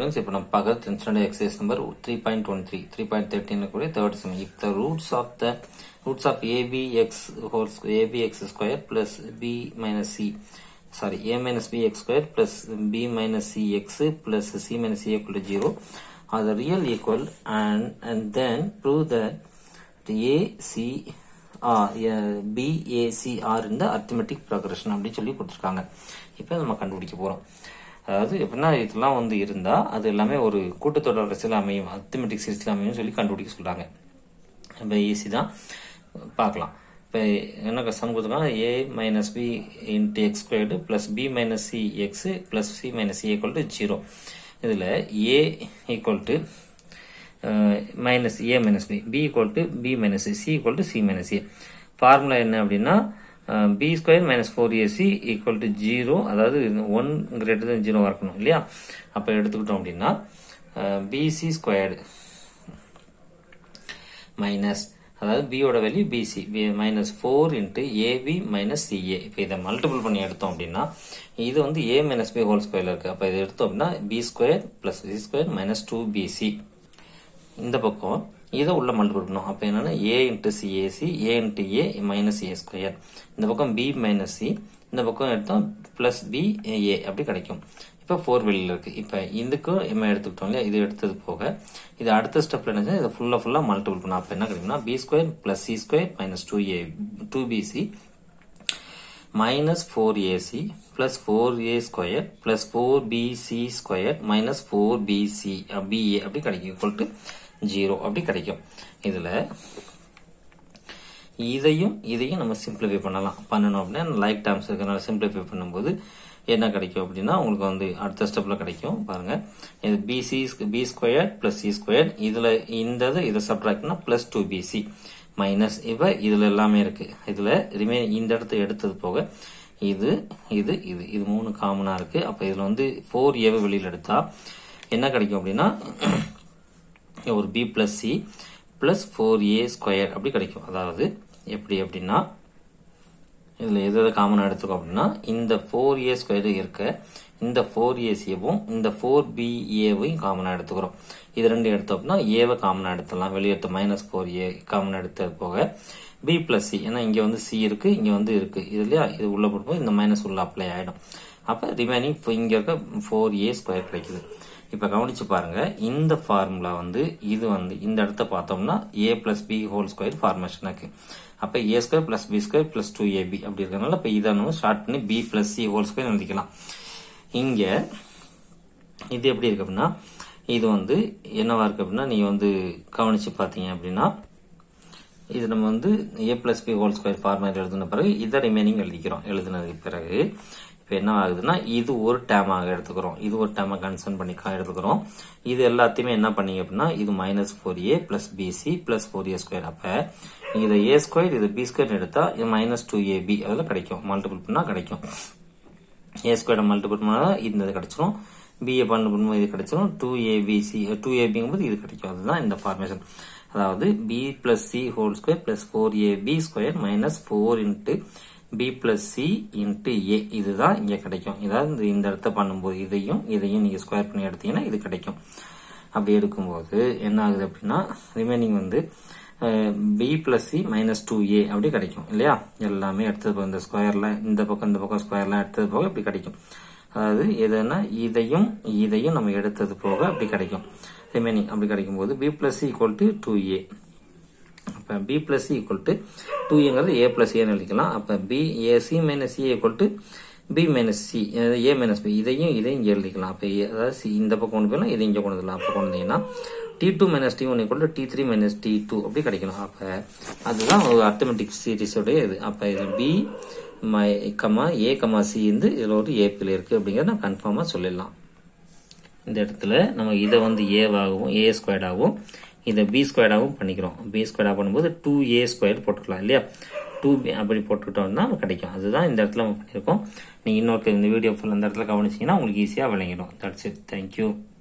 students, இப்போ நம்ம பார்க்குறது tenth standard exercise number 3.23, 3.13 கூடிய third sum. If the roots of the roots of abx whole square, abx square plus b minus c, sorry, a minus bx square plus b minus cx plus c minus c equal to 0 are the real equal and, and then prove that the a, c, R, b, a, c, r in the arithmetic progression அப்படின்னு சொல்லி கொடுத்துருக்காங்க இப்போ நம்ம கண்டுபிடிக்க போகிறோம் அதாவது எப்படின்னா இதெல்லாம் வந்து இருந்தால் அது எல்லாமே ஒரு கூட்டத்தொடர் வரிசையில் அமையும் அத்திமெட்டிக் சீரிஸில் அமையும் சொல்லி கண்டுபிடிக்க சொல்கிறாங்க இப்போ ஈஸி தான் பார்க்கலாம் இப்போ என்ன சம் கொடுத்துருக்காங்க A minus B into X squared plus B minus C X plus C minus C equal to zero இதில் A equal to minus A minus B B equal to B minus C equal to C minus A formula என்ன அப்படின்னா B square minus four AC equal to zero அதாவது one greater than zero இருக்கணும் இல்லையா அப்போ எடுத்துக்கிட்டோம் அப்படின்னா PC squared minus அதாவது பியோட value BC minus four into AB minus CA இப்போ இதை மல்டிபிள் பண்ணி எடுத்தோம் அப்படின்னா இது வந்து ஏ மைனஸ் பி ஹோல் ஸ்கொயரில் இருக்குது அப்போ இதை எடுத்தோம் அப்படின்னா B square plus C square minus two BC இந்த பக்கம் இதை உள்ள மல்டிபிள் பண்ணும் அப்போ என்னன்னா A into CAC A into A minus A square இந்த பக்கம் பி மைனஸ் சி இந்த பக்கம் எடுத்தோம் பிளஸ் பி ஏ அப்படி கிடைக்கும் இப்போ ஃபோர் வெளியில் இருக்கு இப்போ இதுக்கும் நம்ம எடுத்துக்கிட்டோம் இல்லையா இது எடுத்தது போக இது அடுத்த ஸ்டெப்ல என்ன இதை ஃபுல்லாக ஃபுல்லாக மல்டிபிள் பண்ணோம் அப்போ என்ன கிடைக்கும்னா B square plus C square minus two A two BC minus four AC plus four A square plus four BC square minus four BC BA அப்படி கிடைக்கும் ஈக்குவல் டு ஜீரோ அப்படி கிடைக்கும் இதில் இதையும் இதையும் நம்ம சிம்பிளிஃபை பண்ணலாம் பண்ணணும் அப்படின்னா லைக் டேர்ம்ஸ் இருக்கிறனால சிம்பிளிஃபை பண்ணும்போது என்ன கிடைக்கும் அப்படின்னா உங்களுக்கு வந்து அடுத்த ஸ்டெப்ல கிடைக்கும் பாருங்க இது BC B square plus C square இதுல இந்த இதை சப்ட்ராக்ட்னா பிளஸ் டூ பிசி மைனஸ் இப்ப இதுல எல்லாமே இருக்கு இதுல ரிமைன் இந்த இடத்த எடுத்தது போக இது இது இது இது மூணு காமனா இருக்கு அப்ப இதுல வந்து ஃபோர் ஏவை வெளியில் எடுத்தா என்ன கிடைக்கும் அப்படின்னா ஒரு B plus C plus four A square அப்படி கிடைக்கும் அதாவது எப்படி அப்படின்னா இதில் எது எது காமனாக எடுத்துக்கோ அப்படின்னா இந்த ஃபோர் ஏ ஸ்கொயர் இருக்க இந்த ஃபோர் ஏசியவும் இந்த ஃபோர் பி ஏவையும் காமனாக எடுத்துக்கிறோம் இது ரெண்டு எடுத்தோம் அப்படின்னா ஏவை காமனாக எடுத்துடலாம் வெளியேற்ற மைனஸ் ஃபோர் ஏ காமனாக எடுத்தது போக பி பிளஸ் சி ஏன்னா இங்கே வந்து சி இருக்கு இங்கே வந்து இருக்கு இது இல்லையா இது உள்ள போடும்போது இந்த மைனஸ் உள்ள அப்ளை ஆகிடும் அப்போ ரிமைனிங் இங்கே இருக்க ஃபோர் ஏ ஸ்கொயர் கிடைக்குது இப்போ கவனிச்சு பாருங்க இந்த ஃபார்முலா வந்து இது வந்து இந்த இடத்த பார்த்தோம்னா A plus B whole square formation இருக்கு அப்போ A square plus B square plus two AB அப்படி இருக்கனால இப்போ இதை நம்ம ஸ்டார்ட் பண்ணி B plus C whole square எழுதிக்கலாம் இங்க இது எப்படி இருக்கு அப்படின்னா இது வந்து என்னவா இருக்கு அப்படின்னா நீங்க வந்து கவனிச்சு பார்த்தீங்க அப்படின்னா இது நம்ம வந்து A plus B whole square format எழுதின பிறகு இதை ரிமைனிங் எழுதிக்கிறோம் எழுதினதுக்கு பிறகு இப்போ என்ன ஆகுதுன்னா இது ஒரு டேமாக எடுத்துக்கிறோம் இது ஒரு டேமாக கன்சர்ன் பண்ணி எடுத்துக்கிறோம் இது எல்லாத்தையுமே என்ன பண்ணீங்க அப்படின்னா இது minus four A plus BC plus four A square அப்போ இது ஏ ஸ்கொயர் இது பி ஸ்கொயர் எடுத்தா இது மைனஸ் டூ ஏ பி அதில் கிடைக்கும் மல்டிபிள் பண்ணால் கிடைக்கும் ஏ ஸ்கொயர் மல்டிபிள் பண்ணால் இந்த இது கிடைச்சிரும் பிஏ பண்ண பண்ணும்போது இது கிடைச்சிரும் டூ ஏபிசி டூ ஏபிங்கும்போது இது கிடைக்கும் அதுதான் இந்த ஃபார்மேஷன் அதாவது B plus C whole square plus four A B square minus four into B plus C into A இதுதான் இங்கே கிடைக்கும் இதாவது இந்த இடத்த பண்ணும்போது இதையும் இதையும் நீங்கள் ஸ்கொயர் பண்ணி எடுத்தீங்கன்னா இது கிடைக்கும் அப்படி எடுக்கும்போது என்ன ஆகுது அப்படின்னா ரிமைனிங் வந்து B plus C minus two A அப்படி கிடைக்கும் இல்லையா எல்லாமே எடுத்தது போக இந்த ஸ்கொயர்ல இந்த பக்கம் இந்த பக்கம் ஸ்கொயர்லாம் எடுத்தது போக இப்படி கிடைக்கும் அதாவது எதுனா இதையும் இதையும் நம்ம எடுத்தது போக அப்படி கிடைக்கும் ரிமைனிங் அப்படி கிடைக்கும் போது B plus C equal to two A அப்போ B plus equal to two ஏங்கிறது ஏ பிளஸ் ஏன்னு எழுதிக்கலாம் அப்போ B A C minus A equal to B minus C A minus B இதையும் இதையும் இங்கே எழுதிக்கலாம் அப்போ அதாவது சி இந்த பக்கம் கொண்டு போயிடலாம் இதை இங்கே கொண்டு வரலாம் அப்போ கொண்டு வந்தீங்கன்னா T two minus T one equal to T three minus T two அப்படி கிடைக்கணும் அப்போ அதுதான் ஒரு அர்த்தமெட்டிக் சீரிஸோடைய இது அப்போ இது பி மை கமா ஏ கமா சி வந்து இதில் ஒரு ஏப்பில் இருக்குது அப்படிங்கிறத நான் கன்ஃபார்மாக சொல்லிடலாம் இந்த இடத்துல நம்ம இதை வந்து ஏவாகவும் ஏ ஸ்கொயர்டாகவும் இதை பி ஸ்கொயர்டாகவும் பண்ணிக்கிறோம் பி ஸ்கொயர்டாக பண்ணும்போது டூ ஏ ஸ்கொயர் போட்டுக்கலாம் இல்லையா டூ பி அப்படி போட்டுக்கிட்டோம்னா கிடைக்கும் அதுதான் இந்த இடத்துல நம்ம பண்ணியிருக்கோம் நீங்கள் இன்னொரு இந்த வீடியோ ஃபுல் அந்த இடத்துல கவனிச்சிங்கன்னா உங்களுக்கு ஈஸியாக விளங்கிடும் தட்ஸ் இட் தேங்க்யூ